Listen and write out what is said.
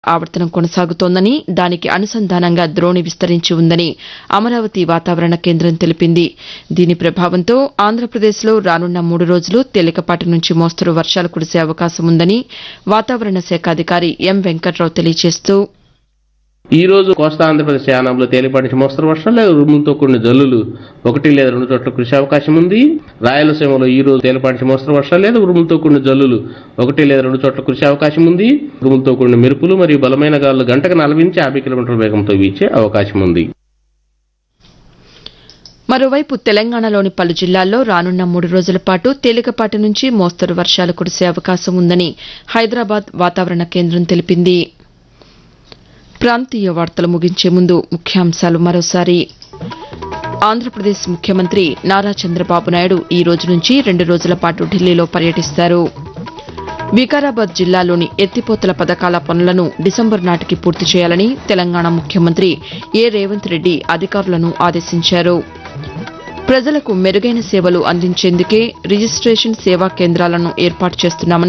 ఆవర్తనం కొనసాగుతోందని దానికి అనుసంధానంగా ద్రోణి విస్తరించి ఉందని అమరావతి వాతావరణ కేంద్రం తెలిపింది దీని ప్రభావంతో ఆంధ్రప్రదేశ్లో రానున్న మూడు రోజులు తేలికపాటి నుంచి మోస్తరు వర్షాలు కురిసే అవకాశం ఉందని వాతావరణ శాఖ అధికారి ఎం వెంకట్రావు తెలియజేస్తూ ఈ రోజు కోస్తా ఆంధ్రప్రదేశ్ యానంలో తేలిపాటి నుంచి మోస్తరు వర్షాలు లేదా ఉరుములతో కూడిన జల్లులు ఒకటి లేదా రెండు చోట్ల కురిసే అవకాశం ఉంది రాయలసీమలో ఈ రోజు తేలిపాటి నుంచి మోస్తరు వర్షాలు లేదా ఉరుములతో కూడిన జల్లులు ఒకటి లేదా రెండు చోట్ల కురిసే అవకాశం ఉంది ఉరుములతో కూడిన మెరుపులు మరియు బలమైన గాలులు గంటకు నలభై నుంచి యాభై కిలోమీటర్ల వేగంతో వీచే అవకాశం ఉంది మరోవైపు తెలంగాణలోని పలు జిల్లాల్లో రానున్న మూడు రోజుల పాటు తేలికపాటి నుంచి మోస్తరు వర్షాలు కురిసే అవకాశం ఉందని హైదరాబాద్ వాతావరణ కేంద్రం తెలిపింది ప్రాంతీయ వార్తలు ముగించే ముందు ముఖ్యాంశాలు మరోసారి ఆంధ్రప్రదేశ్ ముఖ్యమంత్రి నారా చంద్రబాబు నాయుడు ఈ రోజు నుంచి రెండు రోజుల పాటు ఢిల్లీలో పర్యటిస్తారు వికారాబాద్ జిల్లాలోని ఎత్తిపోతల పథకాల పనులను డిసెంబర్ నాటికి పూర్తి చేయాలని తెలంగాణ ముఖ్యమంత్రి ఏ రేవంత్ రెడ్డి అధికారులను ఆదేశించారు ప్రజలకు మెరుగైన సేవలు అందించేందుకే రిజిస్టేషన్ సేవా కేంద్రాలను ఏర్పాటు చేస్తున్నామని